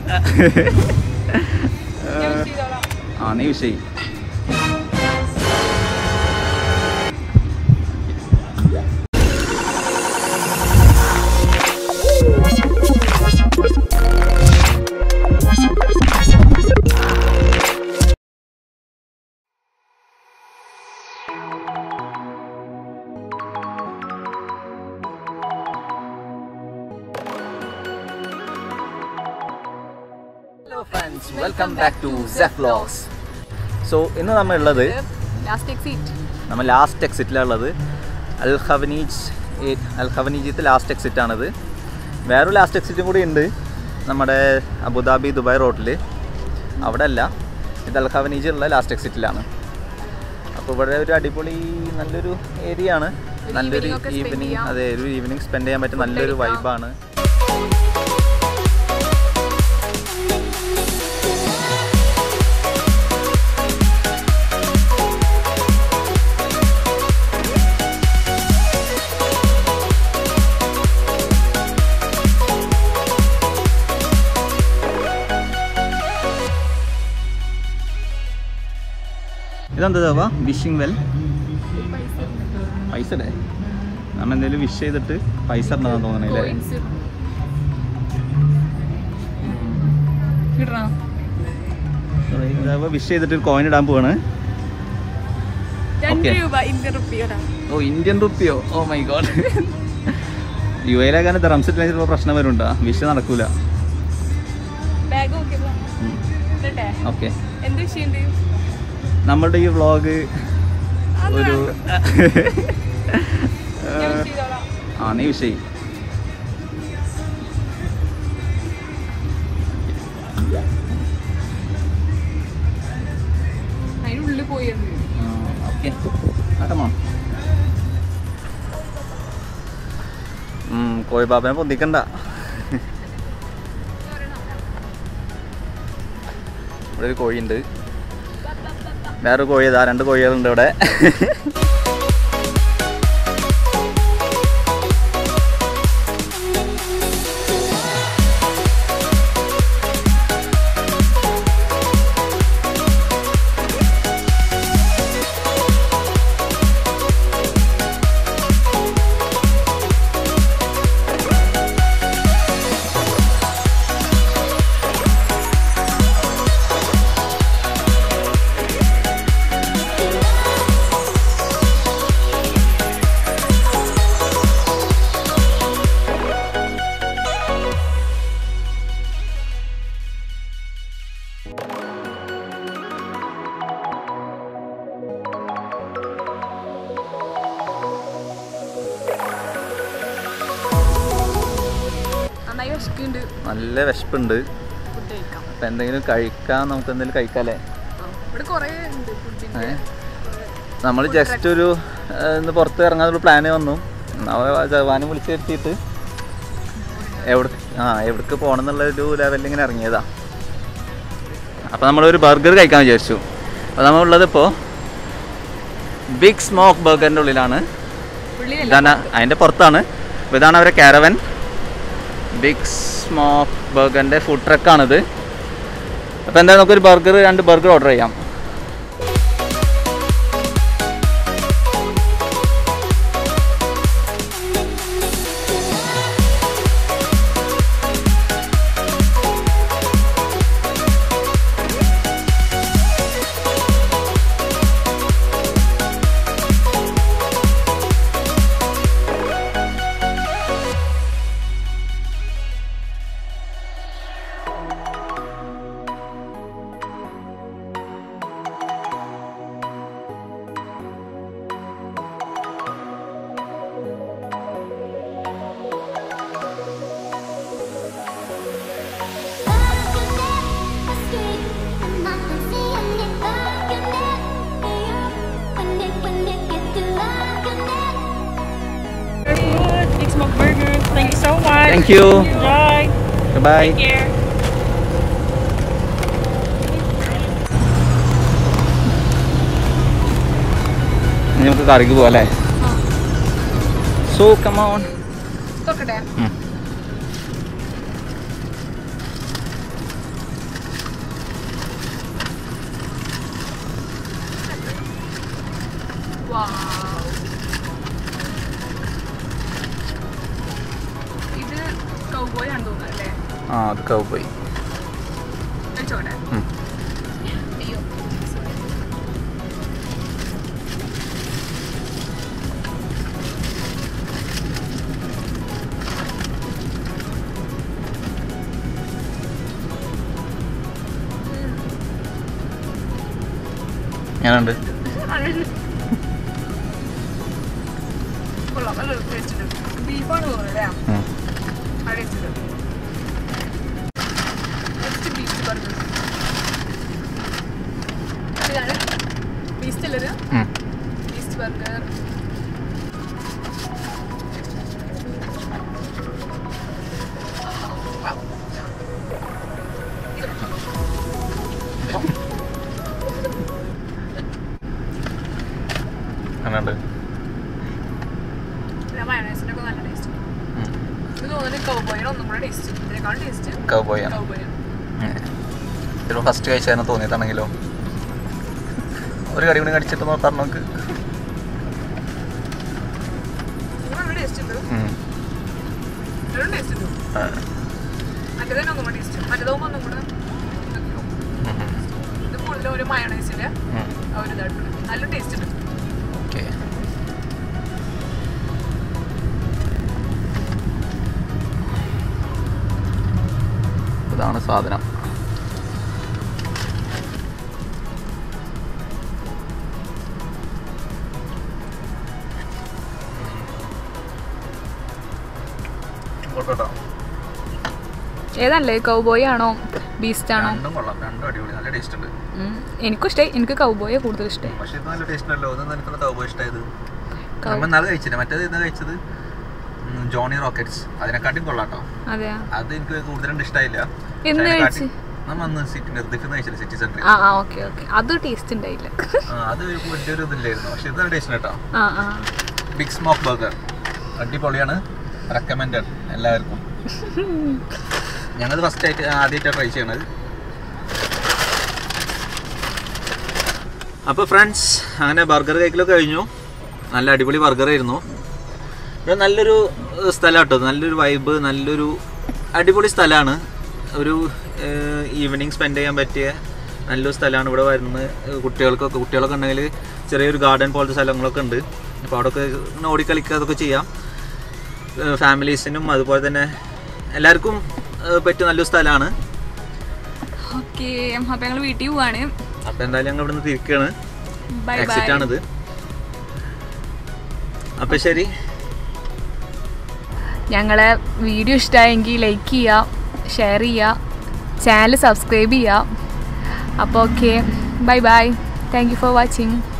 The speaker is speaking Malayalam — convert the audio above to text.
ആ നീ വിഷയ് hello friends welcome back to Sef vlogs so ഇന്ന് നമ്മളുള്ളത് ലാസ്റ്റ് എക്സിറ്റ് നമ്മൾ ലാസ്റ്റ് എക്സിറ്റിലുള്ളത് അൽ ഖവനീജ് അൽ ഖവനീജിത്തെ ലാസ്റ്റ് എക്സിറ്റ് ആണിത് വേറൊരു ലാസ്റ്റ് എക്സിറ്റും കൂടി ഉണ്ട് നമ്മുടെ അബുദാബി ദുബായ് റോഡിൽ അവിടെ അല്ല ഇത് അൽ ഖവനീജിലുള്ള ലാസ്റ്റ് എക്സിറ്റിലാണ് അപ്പോൾ ഇവിടെ ഒരു അടിപൊളി നല്ലൊരു ഏരിയ ആണ് ഒരു നല്ലൊരു evening ഒക്കെ spend ഈവനിങ് ചെയ്യാം. അതെ ഒരു ഈവനിങ് സ്പെൻഡ് ചെയ്യാൻ പറ്റിയ Food നല്ലൊരു കഴിക്കാം. വൈബാണ് ഇതെന്താ വിഷിംഗ് വെൽ പൈസ ഇടേ നമ്മൾ എന്തെങ്കിലും വിഷ് ചെയ്തിട്ട് പൈസ ഇടണമെന്ന് തോന്നണേ കോയിൻസ് ഇടണം വിഷ് ചെയ്തിട്ട് കോയിൻ ഇടാൻ പോവാണ് രണ്ട് Okay. രൂപ ഇന്ത്യൻ റുപ്പി ഇടാം ഓ ഇന്ത്യൻ റുപ്പിയോ ഓ മൈ ഗോഡ് യു എയിലേക്കാണ് ദറംസിട്ടില്ല ചിലപ്പോൾ പ്രശ്നം വരുന്നുണ്ടാ വിഷ് നടക്കൂല ബാഗ് നോക്കിയപ്പോ ഇടട്ടെ ഓക്കെ എന്ത് വിഷയമുണ്ട് നമ്മളുടെ ഈ വ്ളോഗ് ഒരു ഞാൻ wish ചെയ്തോളാം. ആ നീ വിഷയ് അതിനുള്ളിൽ പോയിരുന്നു ഓക്കെ ആട്ടമോ കോഴി ബാബനെ പൊന്തിക്കണ്ട ഇവിടെ ഒരു കോഴിയുണ്ട് വേറൊരു കോഴി ഇതാ രണ്ട് കോഴികളുണ്ട് ഇവിടെ നന്നായി വിശക്കുന്നുണ്ട് നല്ല വിശപ്പുണ്ട് ഫുഡ് കഴിക്കാം അപ്പം എന്തെങ്കിലും കഴിക്കാൻ നമുക്ക് എന്തെങ്കിലും കഴിക്കാല്ലേ ആ, ഇവിടെ കുറേ ഉണ്ട് ഫുഡിന്റെ ഏ? നമ്മൾ ജസ്റ്റ് ഒരു ഏഹ്, ഇന്ന് പുറത്ത് ഇറങ്ങാനുള്ള പ്ലാന് വന്നു ജവാനെ വിളിച്ച് വരുത്തിയിട്ട് എവിടെ ആ എവിടേക്ക് പോകണം എന്നുള്ള ഒരു ലെവലിൽ ഇങ്ങനെ ഇറങ്ങിയതാ അപ്പോൾ നമ്മളൊരു ബർഗർ കഴിക്കാൻ വിചാരിച്ചു അപ്പോൾ നമ്മളുള്ളത് ഇപ്പോൾ ബിഗ് സ്മോക്ക് ബർഗറിൻ്റെ ഉള്ളിലാണ് ഉള്ളിലല്ല ഇതാണ് അതിൻ്റെ പുറത്താണ് അപ്പോൾ ഇതാണ് അവരെ കാരവൻ ബിഗ് സ്മോക്ക് ബർഗറിൻ്റെ ഫുഡ് ട്രക്കാണിത് അപ്പോൾ എന്തായാലും നമുക്കൊരു ബർഗർ രണ്ട് ബർഗർ ഓർഡർ ചെയ്യാം Big Smoke Burger. Thank you so much. Thank you. Enjoy. Bye Take care. ഇനി നമുക്ക് കറിക്ക് പോവാം അല്ലേ സോ കമോൺ തുറക്കട്ടെ കൗബോയ് കഴിച്ചോട്ടെ ഉം. അയ്യോ ഞാനുണ്ട് കൊള്ളാം നല്ല ടേസ്റ്റ് ഉണ്ട് ബീഫാണ് തോന്നുന്നത് അല്ലേ ആ ടേസ്റ്റ് ഉണ്ട് നെക്സ്റ്റ് ബീഫ് ബർഗർ ഇതാണ് ബീസ്റ്റ് ഉള്ളത് ബീസ്റ്റ് ബർഗർ ഞാനുണ്ട് മയോണൈസിൻ്റെ ഒക്കെ നല്ല ടേസ്റ്റ് ഇത് തോന്നുന്നത് കൗബോയാണ് ഒന്നും കൂടെ ടേസ്റ്റ് ഇതിനേക്കാളും ടേസ്റ്റ് കൗബോയാണ് കൗബോയാണ് ചിലപ്പോൾ ഫസ്റ്റ് കഴിച്ചതിനെ തോന്നിയതാണെങ്കിലോ ഒരു കടി കൂടി കടിച്ചിട്ട് നോക്കാം നമുക്ക് ഇത് നല്ല ടേസ്റ്റ് ഉണ്ട് ഉം. ഇതിലും ടേസ്റ്റ് ഉണ്ട് ആ. മറ്റേത് തന്നെ ഒന്നും കൂടെ ടേസ്റ്റ് മറ്റേതാകുമ്പോൾ ഒന്നും കൂടെ ഉം, ഉം. ഇത് കൂടുതലും ഒരു മയോണൈസിൻ്റെ ഉം. ആ ഒരു ഇതായിട്ടുണ്ട് നല്ല ടേസ്റ്റ് ഉണ്ട് ഓക്കെ ഇതാണ് സാധനം ഏതല്ലേ കൗബോയ് ആണോ ബീസ്റ്റ് ആണോ രണ്ടും കൊള്ളാം രണ്ടും അടിപൊളി നല്ല ടേസ്റ്റ് ഉണ്ട് എനിക്കും ഇഷ്ടമായി എനിക്ക് കൗബോയെ കൂടുതൽ ഇഷ്ടമായി പക്ഷെ ഇത് നല്ല ടേസ്റ്റ് ഉണ്ടല്ലോ ഒന്ന് എനിക്കൊന്ന് കൗബോ ഇഷ്ടമായത് Cow- നമ്മൾ നാളെ കഴിച്ചില്ല മറ്റേത് ഇന്ന് കഴിച്ചത് ഉം, ജോണി റോക്കറ്റ്സ് അതിനെക്കാട്ടും കൊള്ളാട്ടോ അതെയാ അത് എനിക്ക് കൂടുതലും ഇഷ്ടമായില്ല എന്ന് പക്ഷെ കഴിച്ച്? അതിനെക്കാട്ടി- നമ്മ അന്ന് സിറ്റി നിർദ്ദിക്കുന്ന കഴിച്ചില്ല സിറ്റി സെന്ററിൽ ആ ആ ഓക്കെ ഓക്കെ അത് ടേസ്റ്റ് ഉണ്ടായില്ല അത് വലിയൊരു ഇതില്ലായിരുന്നു പക്ഷെ ഇത് നല്ല ടേസ്റ്റ് കേട്ടോ ആ ആ ബിഗ് സ്മോക്ക് ബർഗർ അടിപൊളിയാണ് റെക്കമെൻഡഡ് എല്ലാവർക്കും ഞങ്ങൾ ഫസ്റ്റ് ആയിട്ട് ആദ്യമായിട്ടാണ് ട്രൈ ചെയ്യണത് അപ്പോൾ ഫ്രണ്ട്സ് അങ്ങനെ ബർഗർ കഴിക്കലൊക്കെ കഴിഞ്ഞു നല്ല അടിപൊളി ബർഗർ ആയിരുന്നു ഇവിടെ നല്ലൊരു സ്ഥലം കേട്ടോ നല്ലൊരു വൈബ് നല്ലൊരു അടിപൊളി സ്ഥലമാണ് ഒരു ഈവനിങ് സ്പെൻഡ് ചെയ്യാൻ പറ്റിയ നല്ലൊരു സ്ഥലമാണ് ഇവിടെ വരുന്നത് കുട്ടികൾക്കൊക്കെ കുട്ടികളൊക്കെ ഉണ്ടെങ്കിൽ ചെറിയൊരു ഗാർഡൻ പോലത്തെ സ്ഥലങ്ങളൊക്കെ ഉണ്ട് അപ്പോൾ അവിടെയൊക്കെ ഇങ്ങനെ ഓടിക്കളിക്കുക അതൊക്കെ ചെയ്യാം ഫാമിലീസിനും അതുപോലെ തന്നെ എല്ലാവർക്കും ഏഹ് പറ്റിയ നല്ലൊരു സ്ഥലമാണ് ഓക്കെ അപ്പൊ ഞങ്ങൾ വീട്ടിൽ പോവാണ് അപ്പോൾ എന്തായാലും ഞങ്ങൾ ഇവിടുന്ന് തിരിക്കുകയാണ് ബൈ എക്സിറ്റ് ബൈ ആണിത് അപ്പോൾ ശരി ഞങ്ങളെ വീഡിയോ ഇഷ്ടമായെങ്കിൽ ലൈക്ക് ചെയ്യുക ഷെയർ ചെയ്യുക ചാനൽ സബ്സ്ക്രൈബ് ചെയ്യുക അപ്പോൾ okay bye bye thank you for watching